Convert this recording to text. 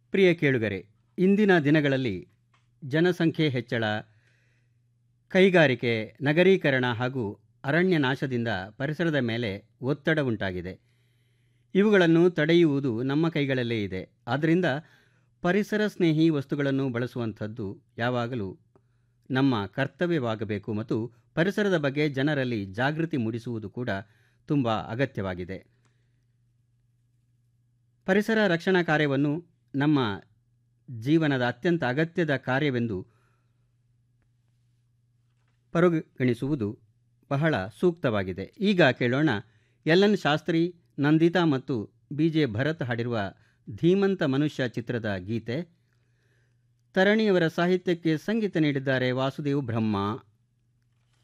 ಪ್ರಿಯ ಕೇಳುಗರೆ ಇಂದಿನ ದಿನಗಳಲ್ಲಿ ಜನಸಂಖ್ಯೆ ಹೆಚ್ಚಳ ಕೈಗಾರಿಕೆ ನಗರೀಕರಣ ಹಾಗೂ ಅರಣ್ಯ ನಾಶದಿಂದ ಪರಿಸರದ ಮೇಲೆ ಒತ್ತಡ ಉಂಟಾಗಿದೆ ಇವುಗಳನ್ನು ತಡೆಯುವುದು ನಮ್ಮ ಕೈಗಳಲ್ಲೇ ಇದೆ ಆದ್ದರಿಂದ ಪರಿಸರ ಸ್ನೇಹಿ ವಸ್ತುಗಳನ್ನು ಬಳಸುವಂಥದ್ದು ಯಾವಾಗಲೂ ನಮ್ಮ ಕರ್ತವ್ಯವಾಗಬೇಕು ಮತ್ತು ಪರಿಸರದ ಬಗ್ಗೆ ಜನರಲ್ಲಿ ಜಾಗೃತಿ ಮೂಡಿಸುವುದು ಕೂಡ ತುಂಬ ಅಗತ್ಯವಾಗಿದೆ ಪರಿಸರ ರಕ್ಷಣಾ ಕಾರ್ಯವನ್ನು ನಮ್ಮ ಜೀವನದ ಅತ್ಯಂತ ಅಗತ್ಯದ ಕಾರ್ಯವೆಂದು ಪರಿಗಣಿಸುವುದು ಬಹಳ ಸೂಕ್ತವಾಗಿದೆ ಈಗ ಕೇಳೋಣ ಎಲ್ ಎನ್ ಶಾಸ್ತ್ರಿ ನಂದಿತಾ ಮತ್ತು ಬಿ ಜೆ ಭರತ್ ಹಾಡಿರುವ ಧೀಮಂತ ಮನುಷ್ಯ ಚಿತ್ರದ ಗೀತೆ ತರಣಿಯವರ ಸಾಹಿತ್ಯಕ್ಕೆ ಸಂಗೀತ ನೀಡಿದ್ದಾರೆ ವಾಸುದೇವ್ ಬ್ರಹ್ಮ